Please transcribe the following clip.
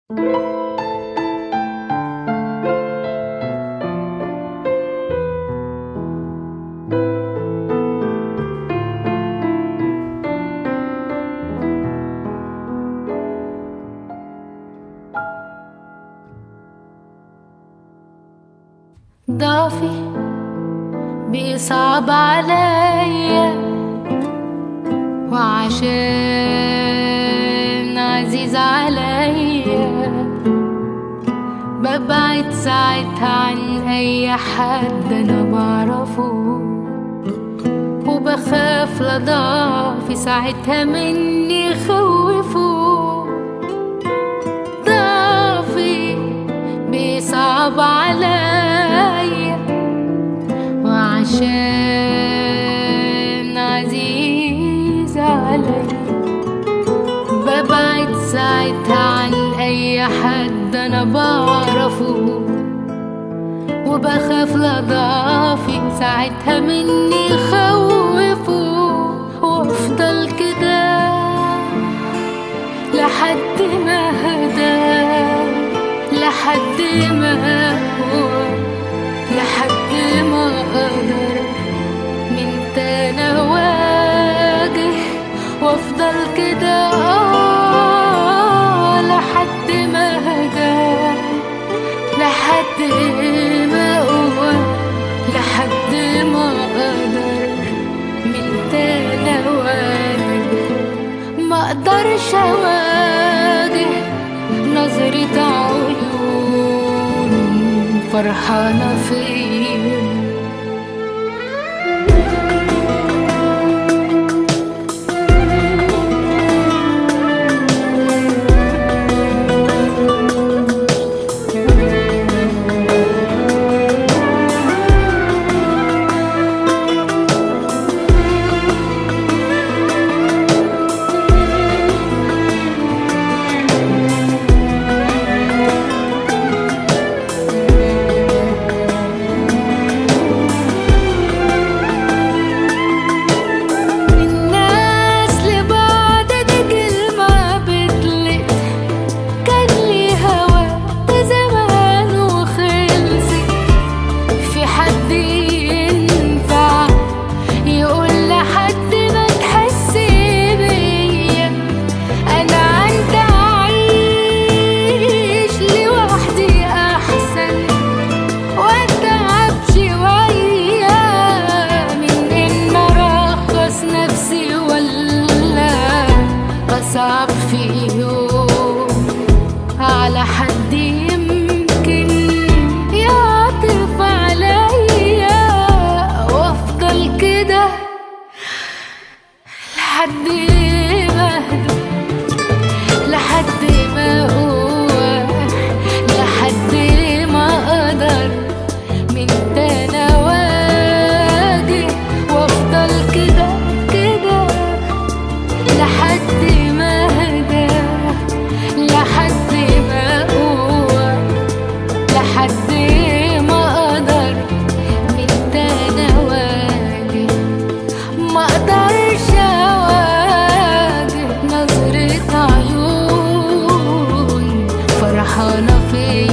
ضعفي بيصعب عليا وعشان عزيز عليا ببعد ساعتها عن اي حد انا بعرفه وبخاف لضعفي ساعتها مني يخوفه ضعفي بيصعب عليا وعشان عزيز علي ببعد ساعتها عن اي حد انا بعرفه وبخاف لضعفي ساعتها مني يخوفه وافضل كده لحد ما هدى لحد ما هو لحد ما اقدر من تاني اواجه وافضل كده آه لحد ما هدى لحد ما هو لحد ما اقدر من تاني اواجه ما اقدرش اواجه نظرة عيون فرحانة فيا الناس لبعض دي كلمة بتلق كان لي هوا زمان وخلصت في حد ينفع يقول لحد ما تحس بيا انا عندي اعيش لوحدي احسن واتعب شوية من ان ارخص نفسي ولا اصعب في يوم على حد يمكن يعطف عليا وافضل كده لحد ما اهدى لحد ما هو لحد ما اقدر من تاني اواجه وافضل كده كده لحد ما هدى لحد ما هو لحد ما اقدر من تاني اواجه ما اقدرش اواجه نظرة عيون فرحانة فيا